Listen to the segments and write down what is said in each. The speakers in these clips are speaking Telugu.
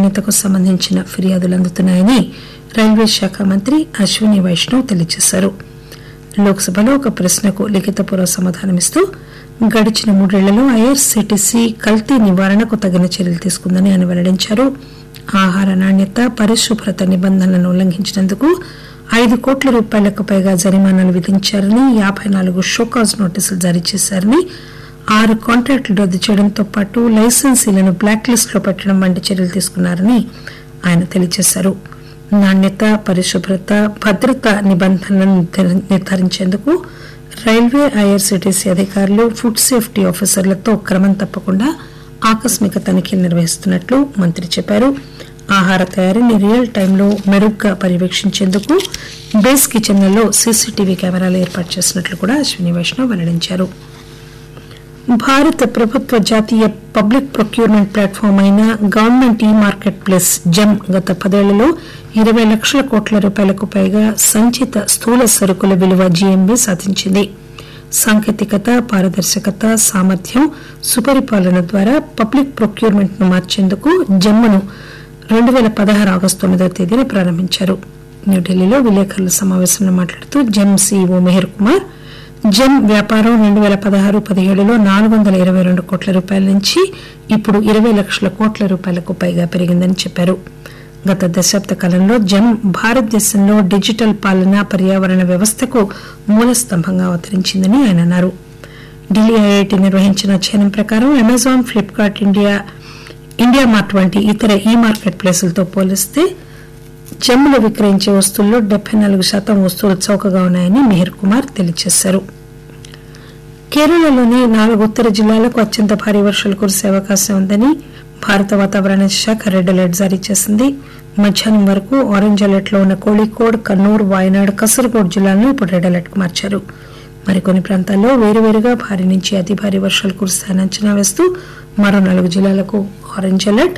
నాణ్యతకు సంబంధించిన ఫిర్యాదులు అందుతున్నాయని రైల్వే శాఖ మంత్రి అశ్విని వైష్ణవ్ తెలియజేశారు లోక్సభలో ఒక ప్రశ్నకు లిఖితపూర్వ సమాధానమిస్తూ గడిచిన మూడేళ్లలో ఐఆర్సీటీసీ కల్తీ నివారణకు తగిన చర్యలు తీసుకుందని ఆయన వెల్లడించారు ఆహార నాణ్యత పరిశుభ్రత నిబంధనలను ఉల్లంఘించినందుకు ఐదు కోట్ల రూపాయలకు పైగా జరిమానాలు విధించారని యాబై నాలుగు షోకాజ్ నోటీసులు జారీ చేశారని ఆరు కాంట్రాక్టులు రద్దు చేయడంతో పాటు లైసెన్సీలను బ్లాక్ లిస్ట్ లో పెట్టడం వంటి చర్యలు తీసుకున్నారని ఆయన తెలియజేశారు నాణ్యత పరిశుభ్రత భద్రత నిబంధనలను నిర్ధ- నిర్ధారించేందుకు రైల్వే ఐఆర్సీటీసీ అధికారులు ఫుడ్ సేఫ్టీ ఆఫీసర్లతో క్రమం తప్పకుండా ఆకస్మిక తనిఖీలు నిర్వహిస్తున్నట్లు మంత్రి చెప్పారు ఆహార తయారీని రియల్ టైంలో మెరుగ్గా పర్యవేక్షించేందుకు బేస్ కిచెన్లలో సీసీటీవీ కెమెరాలు ఏర్పాటు చేసినట్లు కూడా అశ్విని వైష్ణవ్ వెల్లడించారు భారత ప్రభుత్వ జాతీయ పబ్లిక్ ప్రొక్యూర్మెంట్ ప్లాట్ఫామ్ అయిన government e market place GeM గత పదేళ్లలో ఇరవై లక్షల కోట్ల రూపాయలకు పైగా సంచిత స్థూల సరుకుల విలువ జీఎంబీ సాధించింది సాంకేతికత పారదర్శకత సామర్థ్యం సుపరిపాలన ద్వారా పబ్లిక్ ప్రొక్యూర్మెంట్ ను మార్చేందుకు జమ్మును రెండు వేల పదహారు ఆగస్టు తొమ్మిదవ తేదీన ప్రారంభించారు న్యూఢిల్లీలో విలేకరుల సమావేశంలో మాట్లాడుతూ జమ్ సీఈఓ మెహర్ కుమార్ జెమ్ వ్యాపారం రెండు వేల పదహారు పదిహేడులో నాలుగు వందల ఇరవై రెండు కోట్ల రూపాయల నుంచి ఇప్పుడు ఇరవై లక్షల కోట్ల రూపాయలకు పైగా పెరిగిందని చెప్పారు గత దశాబ్ద కాలంలో జెమ్ భారతదేశంలో డిజిటల్ పాలన పర్యావరణ వ్యవస్థకు మూల స్తంభంగా అవతరించిందని ఆయన అన్నారు ఢిల్లీ ఐఐటి నిర్వహించిన అధ్యయనం ప్రకారం Amazon Flipkart India IndiaMART వంటి ఇతర ఈ మార్కెట్ ప్లేసులతో పోలిస్తే జమ్ములో విక్రయించే వస్తువుల్లో డెబ్బై నాలుగు శాతం వస్తువులు చౌకగా ఉన్నాయని మిహిర్ కుమార్ తెలియజేశారు కేరళలోని నాలుగు ఉత్తర జిల్లాలకు అత్యంత భారీ వర్షాలు కురిసే అవకాశం ఉందని భారత వాతావరణ శాఖ రెడ్ అలర్ట్ జారీ చేసింది మధ్యాహ్నం వరకు ఆరెంజ్ అలర్ట్ లో ఉన్న కోళికోడ్ కన్నూర్ వాయనాడ్ కసరగోడ్ జిల్లాలను ఇప్పుడు రెడ్ అలర్ట్ కు మార్చారు మరికొన్ని ప్రాంతాల్లో వేరువేరుగా భారీ నుంచి అతి భారీ వర్షాలు కురుస్తాయని అంచనా వేస్తూ మరో నాలుగు జిల్లాలకు ఆరెంజ్ అలర్ట్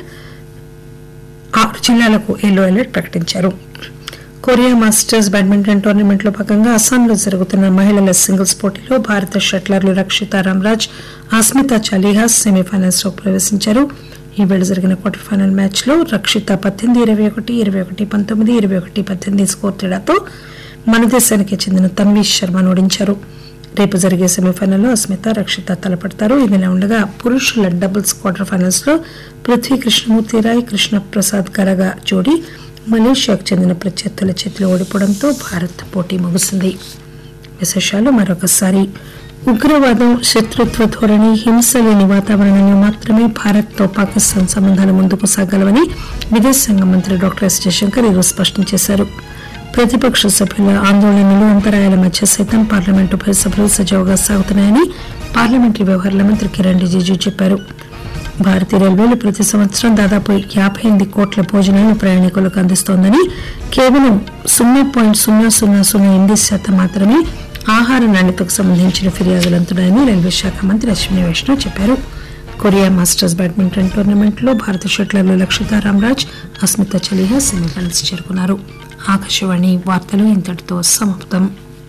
ఆరు జిల్లాలకు ఎల్లో అలర్ట్ ప్రకటించారు కొరియా మాస్టర్స్ బ్యాడ్మింటన్ టోర్నమెంట్ లో భాగంగా అస్సాంలో జరుగుతున్న మహిళల సింగిల్స్ పోటీలో భారత షట్లర్లు రక్షిత రామ్రాజ్ అస్మిత చాలీహా సెమీఫైనల్స్ లో ప్రవేశించారు ఈ వేళ జరిగిన క్వార్టర్ ఫైనల్ మ్యాచ్ లో రక్షిత పద్దెనిమిది ఇరవై ఒకటి ఇరవై ఒకటి పంతొమ్మిది ఇరవై ఒకటి పద్దెనిమిది స్కోర్ తేడాతో మన దేశానికి చెందిన తన్వీ శర్మను ఓడించారు రేపు జరిగే సెమీఫైనల్లో అస్మిత రక్షిత తలపడతారు ఇదిలా ఉండగా పురుషుల డబుల్స్ క్వార్టర్ ఫైనల్స్ లో పృథ్వీ కృష్ణమూర్తి రాయ్ కృష్ణ ప్రసాద్ గరగా జోడీ మలేషియాకు చెందిన ప్రత్యర్థుల చేతిలో ఓడిపోవడంతో భారత్ పోటీ ముగిసింది విశేషాలు మరొకసారి ఉగ్రవాదం శత్రుత్వ ధోరణి హింస లేని వాతావరణంలో మాత్రమే భారత్ తో పాకిస్తాన్ సంబంధాలు ముందుకు సాగలవని విదేశాంగ మంత్రి డాక్టర్ ఎస్ జయశంకర్ ఈరోజు స్పష్టం చేశారు ప్రతిపక్ష సభ్యుల ఆందోళనలు అంతరాయాల మధ్య సైతం పార్లమెంటు ఉభయ సభలు సజావుగా సాగుతున్నాయని పార్లమెంటరీ వ్యవహారాల మంత్రి కిరణ్ రిజిజు చెప్పారు భారతీయ రైల్వేలు ప్రతి సంవత్సరం దాదాపు యాభై ఎనిమిది కోట్ల భోజనాలను ప్రయాణికులకు అందిస్తోందని కేవలం సున్నా పాయింట్ సున్నా సున్నా సున్నా ఎనిమిది శాతం మాత్రమే ఆహార నాణ్యతకు సంబంధించిన ఫిర్యాదులు అందుతున్నాయని రైల్వే శాఖ మంత్రి అశ్విని వైష్ణవ్ చెప్పారు కొరియా మాస్టర్స్ బ్యాడ్మింటన్ టోర్నమెంట్ లో భారత షట్లర్లు లక్షిత రామ్రాజ్ అస్మిత చలిహా సెమీఫైనల్స్ చేరుకున్నారు ఆకాశవాణి వార్తలు ఇంతటితో సమాప్తం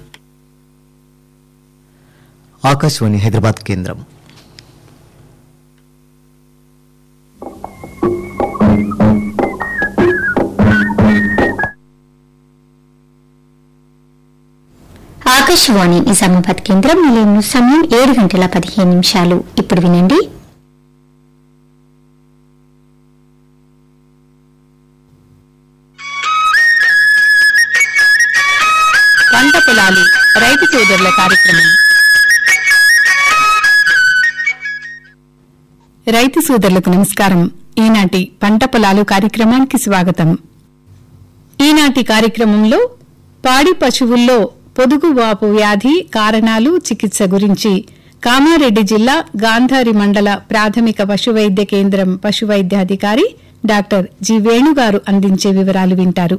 ఆకాశవాణి హైదరాబాద్ కేంద్రం ఆకాశవాణి నిజామాబాద్ కేంద్రం నిలయంలో సమయం ఏడు గంటల పదిహేను నిమిషాలు ఇప్పుడు వినండి పంట పొలాలు రైతు సోదరుల కార్యక్రమం రైతు సోదరులకు నమస్కారం ఈనాటి పంట పొలాలు కార్యక్రమానికి స్వాగతం ఈనాటి కార్యక్రమంలో పాడి పశువుల్లో పొదుగువాపు వ్యాధి కారణాలు చికిత్స గురించి కామారెడ్డి జిల్లా గాంధారి మండల ప్రాథమిక పశువైద్య కేంద్రం పశువైద్యాధికారి డాక్టర్ జి వేణుగారు అందించే వివరాలు వింటారు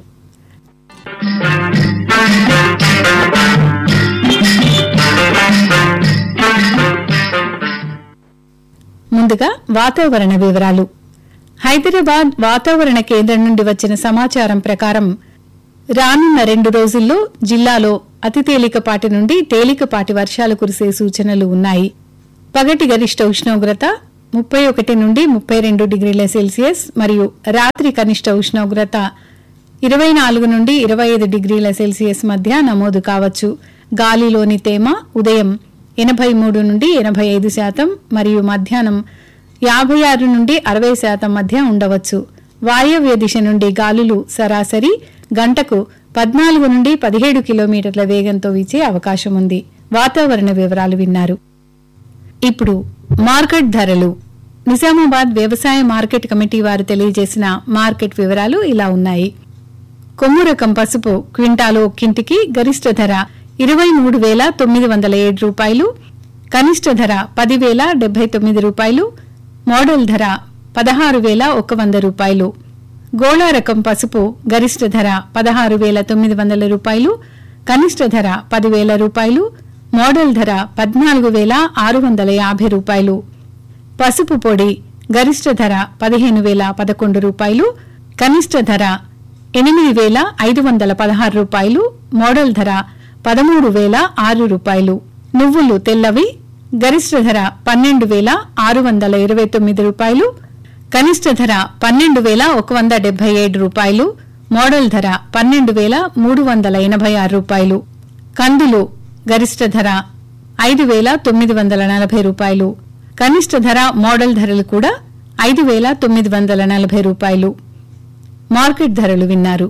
ముందుగా వాతావరణ వివరాలు హైదరాబాద్ వాతావరణ కేంద్రం నుండి వచ్చిన సమాచారం ప్రకారం రానున్న రెండు రోజుల్లో జిల్లాలో అతి తేలికపాటి నుండి తేలికపాటి వర్షాలు కురిసే సూచనలు ఉన్నాయి పగటి గరిష్ట ఉష్ణోగ్రత ముప్పై ఒకటి నుండి ముప్పై రెండు డిగ్రీల సెల్సియస్ మరియు రాత్రి కనిష్ట ఉష్ణోగ్రత ఇరవై నాలుగు నుండి ఇరవై ఐదు డిగ్రీల సెల్సియస్ మధ్య నమోదు కావచ్చు గాలిలోని తేమ ఉదయం ఎనభై మూడు నుండి ఎనభై ఐదు శాతం మరియు మధ్యాహ్నం యాభై ఆరు నుండి అరవై శాతం మధ్య ఉండవచ్చు వాయవ్య దిశ నుండి గాలులు సరాసరి గంటకు పద్నాలుగు నుండి పదిహేడు కిలోమీటర్ల వేగంతో వీచే అవకాశం ఉంది వాతావరణ వివరాలు విన్నారు ఇప్పుడు మార్కెట్ ధరలు నిజామాబాద్ వ్యవసాయ మార్కెట్ కమిటీ వారు తెలియజేసిన మార్కెట్ వివరాలు ఇలా ఉన్నాయి కొమ్ము రకం పసుపు క్వింటాలు ఒక్కింటికి గరిష్ట ధర ఇరవై మూడు వేల తొమ్మిది వందల ఏడు రూపాయలు కనిష్ట ధర పదివేల డెబ్బై తొమ్మిది రూపాయలు మోడల్ ధర పదహారు వేల ఒక వంద రూపాయలు గోళా రకం పసుపు గరిష్ట ధర పదహారు వేల తొమ్మిది వందల రూపాయలు కనిష్ట ధర పదివేల రూపాయలు మోడల్ ధర పద్నాలుగు వేల ఆరు వందల యాభై రూపాయలు పసుపు పొడి గరిష్ట ధర పదిహేను వేల పదకొండు రూపాయలు కనిష్ట ధర ఎనిమిది వేల ఐదు వందల పదహారు రూపాయలు మోడల్ ధర పదమూడు వేల ఆరు రూపాయలు నువ్వులు తెల్లవి గరిష్ట ధర పన్నెండు వేల ఆరు వందల ఇరవై తొమ్మిది రూపాయలు కనిష్ట ధర పన్నెండు వేల ఒక వంద డెబ్బై ఏడు రూపాయలు మోడల్ ధర పన్నెండు వేల మూడు వందల ఎనభై ఆరు రూపాయలు కందులు గరిష్ట ధర ఐదు వేల తొమ్మిది వందల నలభై రూపాయలు కనిష్ట ధర మోడల్ ధరలు కూడా ఐదు వేల తొమ్మిది వందల నలభై రూపాయలు మార్కెట్ ధరలు విన్నారు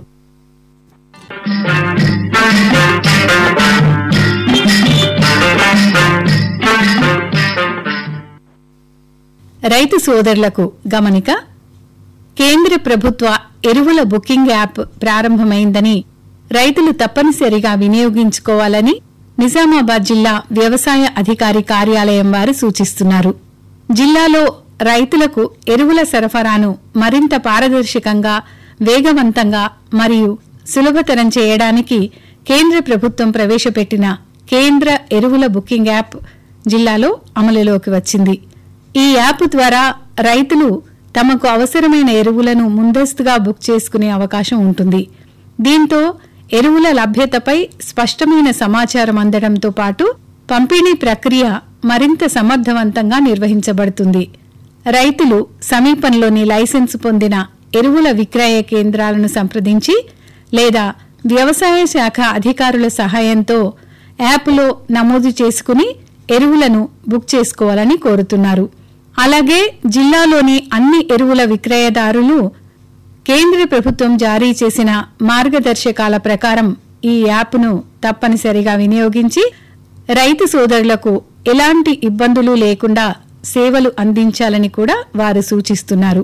రైతు సోదరులకు గమనిక కేంద్ర ప్రభుత్వ ఎరువుల బుకింగ్ యాప్ ప్రారంభమైందని రైతులు తప్పనిసరిగా వినియోగించుకోవాలని నిజామాబాద్ జిల్లా వ్యవసాయ అధికారి కార్యాలయం వారు సూచిస్తున్నారు జిల్లాలో రైతులకు ఎరువుల సరఫరాను మరింత పారదర్శకంగా వేగవంతంగా మరియు సులభతరం చేయడానికి కేంద్ర ప్రభుత్వం ప్రవేశపెట్టిన కేంద్ర ఎరువుల బుకింగ్ యాప్ జిల్లాలో అమలులోకి వచ్చింది ఈ యాప్ ద్వారా రైతులు తమకు అవసరమైన ఎరువులను ముందస్తుగా బుక్ చేసుకునే అవకాశం ఉంటుంది దీంతో ఎరువుల లభ్యతపై స్పష్టమైన సమాచారం అందడంతో పాటు పంపిణీ ప్రక్రియ మరింత సమర్థవంతంగా నిర్వహించబడుతుంది రైతులు సమీపంలోని లైసెన్స్ పొందిన ఎరువుల విక్రయ కేంద్రాలను సంప్రదించి లేదా వ్యవసాయ శాఖ అధికారుల సహాయంతో యాప్లో నమోదు చేసుకుని ఎరువులను బుక్ చేసుకోవాలని కోరుతున్నారు అలాగే జిల్లాలోని అన్ని ఎరువుల విక్రయదారులు కేంద్ర ప్రభుత్వం జారీ చేసిన మార్గదర్శకాల ప్రకారం ఈ యాప్ను తప్పనిసరిగా వినియోగించి రైతు సోదరులకు ఎలాంటి ఇబ్బందులు లేకుండా సేవలు అందించాలని కూడా వారు సూచిస్తున్నారు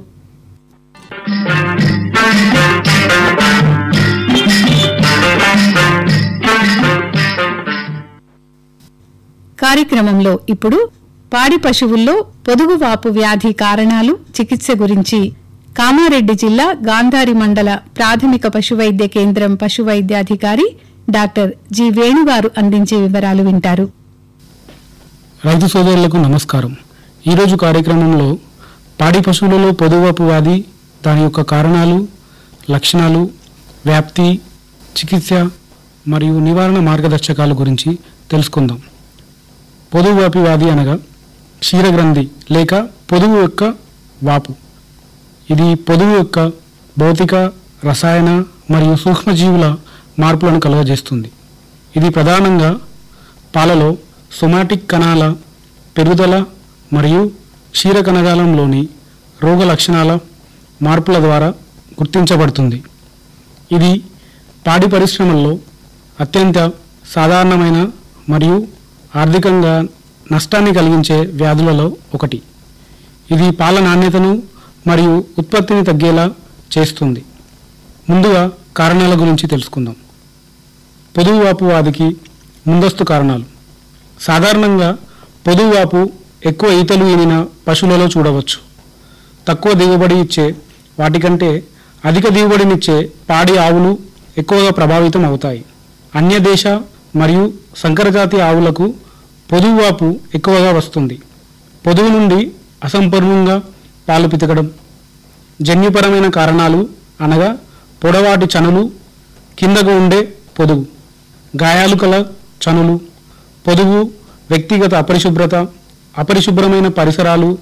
కార్యక్రమంలో ఇప్పుడు పాడి పశువుల్లో పొదుగువాపు వ్యాధి కారణాలు చికిత్స గురించి కామారెడ్డి జిల్లా గాంధారి మండల ప్రాథమిక పశువైద్య కేంద్రం పశువైద్యాధికారి డాక్టర్ జి వేణుగారు అందించే వివరాలు వింటారు రైతు సోదరులకు నమస్కారం ఈరోజు కార్యక్రమంలో పాడి పశువులలో పొదువపు వ్యాధి దాని యొక్క కారణాలు లక్షణాలు వ్యాప్తి చికిత్స మరియు నివారణ మార్గదర్శకాల గురించి తెలుసుకుందాం పొదువువాపి వ్యాధి అనగా క్షీరగ్రంథి లేక పొదువు యొక్క వాపు ఇది పొదువు యొక్క భౌతిక రసాయన మరియు సూక్ష్మజీవుల మార్పులను కలుగజేస్తుంది ఇది ప్రధానంగా పాలలో సొమాటిక్ కణాల పెరుగుదల మరియు క్షీర కణజాలంలోని రోగ లక్షణాల మార్పుల ద్వారా గుర్తించబడుతుంది ఇది పాడి పరిశ్రమల్లో అత్యంత సాధారణమైన మరియు ఆర్థికంగా నష్టాన్ని కలిగించే వ్యాధులలో ఒకటి ఇది పాల నాణ్యతను మరియు ఉత్పత్తిని తగ్గేలా చేస్తుంది ముందుగా కారణాల గురించి తెలుసుకుందాం పొదువువాపు వ్యాధికి ముందస్తు కారణాలు సాధారణంగా పొదువువాపు ఎక్కువ ఈతలు ఈనిన పశువులలో చూడవచ్చు తక్కువ దిగుబడి ఇచ్చే వాటికంటే అధిక దిగుబడినిచ్చే పాడి ఆవులు ఎక్కువగా ప్రభావితం అవుతాయి అన్య దేశ మరియు సంకరజాతి ఆవులకు పొదువువాపు ఎక్కువగా వస్తుంది పొదువు నుండి అసంపూర్ణంగా పాలు పితకడం జన్యుపరమైన కారణాలు అనగా పొడవాటి చనులు కిందకు ఉండే పొదుగు గాయాలు కల చనులు పొదుగు వ్యక్తిగత అపరిశుభ్రత అపరిశుభ్రమైన పరిసరాలు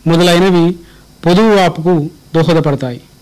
మొదలైనవి పొదువు వాపుకు దోహదపడతాయి